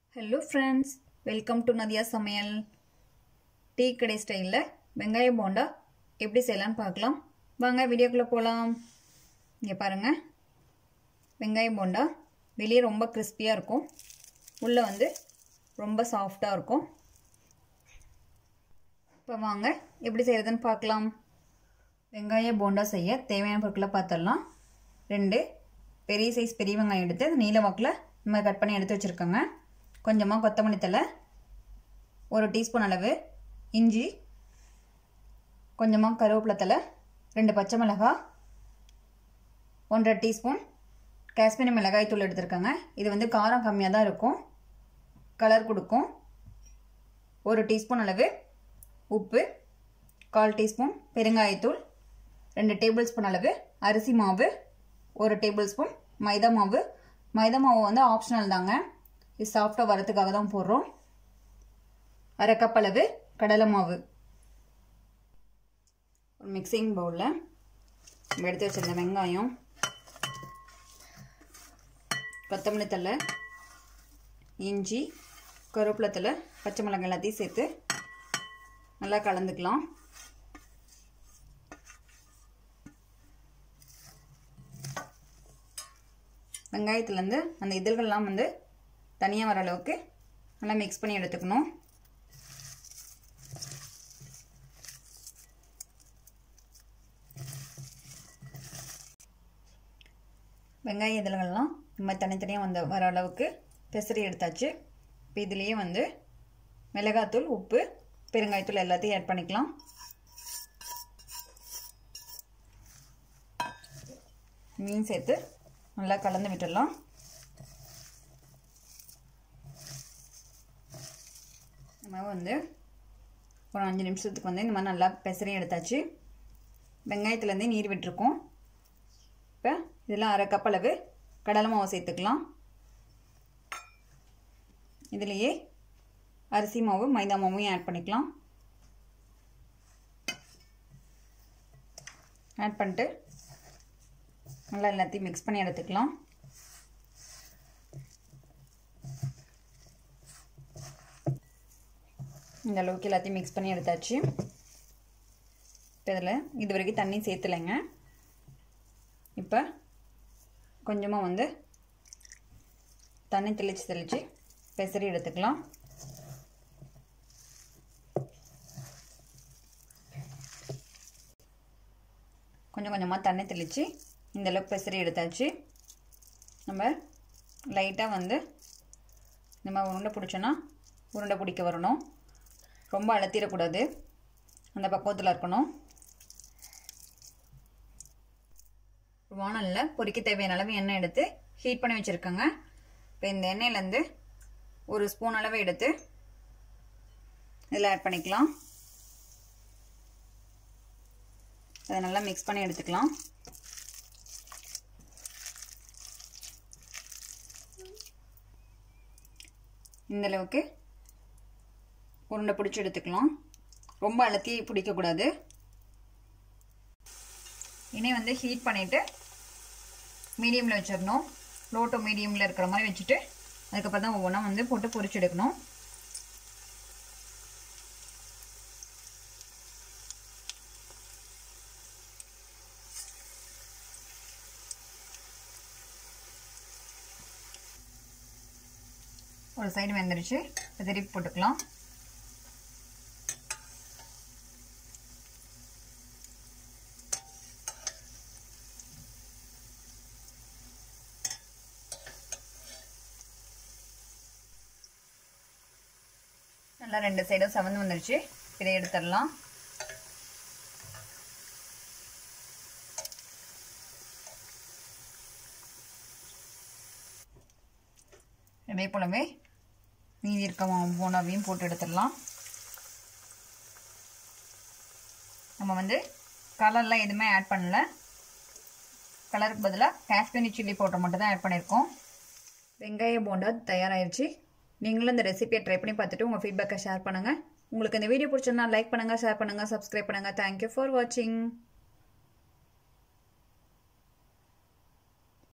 hello friends welcome to Nadhiya சமையல் tea கடை ஸ்டைலில் வெங்காய போண்டா எப்படி செய்யலான்னு பார்க்கலாம் வாங்க வீடியோக்குள்ளே போகலாம் இங்கே பாருங்கள் வெங்காய போண்டா வெளியே ரொம்ப கிறிஸ்பியாக இருக்கும் உள்ளே வந்து ரொம்ப சாஃப்டாக இருக்கும் இப்போ வாங்க எப்படி செய்கிறதுன்னு பார்க்கலாம் வெங்காய போண்டா செய்ய தேவையான பொருட்களை பார்த்துடலாம் ரெண்டு பெரிய சைஸ் பெரிய வெங்காயம் எடுத்து அது நீல வாக்கில் நம்ம கட் பண்ணி எடுத்து வச்சுருக்கோங்க கொஞ்சமாக கொத்தமல்லி தலை ஒரு டீஸ்பூன் அளவு இஞ்சி கொஞ்சமாக கருவேப்பிலை தலை ரெண்டு பச்சை மிளகாய் ஒன்றரை டீஸ்பூன் காஷ்மீரி மிளகாய் தூள் எடுத்துருக்கேங்க இது வந்து காரம் கம்மியாக தான் இருக்கும் கலர் கொடுக்கும் ஒரு டீஸ்பூன் அளவு உப்பு கால் டீஸ்பூன் பெருங்காயத்தூள் ரெண்டு டேபிள் ஸ்பூன் அளவு அரிசி மாவு ஒரு டேபிள் ஸ்பூன் மைதா மாவு மைதா மாவு வந்து ஆப்ஷனல் தாங்க இது சாஃப்டாக வரத்துக்காக தான் போடுறோம் அரை கப் அளவு கடலை மாவு ஒரு மிக்சிங் பவுலில் நம்ம எடுத்து வச்சிருந்த வெங்காயம் கொத்தமல்லி தலை இஞ்சி கருவேப்பிலை தலை பச்சை மிளகாய் எல்லாத்தையும் சேர்த்து நல்லா கலந்துக்கலாம் வெங்காயத்துலேருந்து அந்த இதழ்கள்லாம் வந்து தனியாக வர அளவுக்கு நல்லா மிக்ஸ் பண்ணி எடுத்துக்கணும் வெங்காய இதழ்கள்லாம் இந்த மாதிரி தனித்தனியாக வந்த வர அளவுக்கு பெசரி எடுத்தாச்சு இப்போ இதுலேயே வந்து மிளகாத்தூள் உப்பு பெருங்காயத்தூள் எல்லாத்தையும் ஆட் பண்ணிக்கலாம் மீன் சேர்த்து நல்லா கலந்து விட்டுடலாம் நம்ம வந்து ஒரு அஞ்சு நிமிஷத்துக்கு வந்து இந்த மாதிரி நல்லா பெசரி எடுத்தாச்சு வெங்காயத்துலேருந்தே நீர் விட்டுருக்கோம் இப்போ இதில் அரை கப் அளவு கடலை மாவு சேர்த்துக்கலாம் இதுலேயே அரிசி மாவு மைதா மாவையும் ஆட் பண்ணிக்கலாம் ஆட் பண்ணிட்டு நல்லா எல்லாத்தையும் மிக்ஸ் பண்ணி எடுத்துக்கலாம் இந்த அளவுக்கு எல்லாத்தையும் மிக்ஸ் பண்ணி எடுத்தாச்சு இப்போ இதில் இது வரைக்கும் தண்ணி சேர்த்துலைங்க இப்போ கொஞ்சமாக வந்து தண்ணி தெளித்து தெளித்து பெசரி எடுத்துக்கலாம் கொஞ்சம் கொஞ்சமாக தண்ணி தெளித்து இந்தளவுக்கு பெசரி எடுத்தாச்சு நம்ம லைட்டாக வந்து இந்த மாதிரி உருண்டை பிடிச்சோன்னா உருண்டை பிடிக்க வரணும் ரொம்ப அழுத்திடக்கூடாது அந்த பக்குவத்தில் இருக்கணும் வானலில் பொறிக்க தேவையான அளவு எண்ணெய் எடுத்து ஹீட் பண்ணி வச்சுருக்கேங்க இப்போ இந்த எண்ணெயிலேருந்து ஒரு ஸ்பூன் அளவு எடுத்து இதில் ஆட் பண்ணிக்கலாம் அதை நல்லா மிக்ஸ் பண்ணி எடுத்துக்கலாம் இந்த அளவுக்கு உருண்டை பிடிச்சி எடுத்துக்கலாம் ரொம்ப அழுத்தி பிடிக்கக்கூடாது இனி வந்து ஹீட் பண்ணிவிட்டு மீடியமில் வச்சிடணும் லோ டு மீடியமில் இருக்கிற மாதிரி வச்சுட்டு அதுக்கப்புறம் தான் ஒவ்வொன்றா வந்து போட்டு பொரிச்சு எடுக்கணும் ஒரு சைடு வெந்துருச்சு திருப்பி போட்டுக்கலாம் நல்லா ரெண்டு சைடும் செவந்து வந்துருச்சு இதை எடுத்துடலாம் இதே போலவே மீதி இருக்க போனாவையும் போட்டு எடுத்துடலாம் நம்ம வந்து கலர்லாம் எதுவுமே ஆட் பண்ணல கலருக்கு பதிலாக காஷ்மீரி சில்லி பவுடர் மட்டும் தான் ஆட் பண்ணியிருக்கோம் வெங்காய போண்டா தயாராகிருச்சு நீங்களும் இந்த ரெசிபியை ட்ரை பண்ணி பார்த்துட்டு உங்கள் ஃபீட்பேக்கை ஷேர் பண்ணுங்கள் உங்களுக்கு இந்த வீடியோ பிடிச்சிருந்தா லைக் பண்ணுங்கள் ஷேர் பண்ணுங்கள் சப்ஸ்கிரைப் பண்ணுங்கள் தேங்க்யூ ஃபார் வாட்சிங்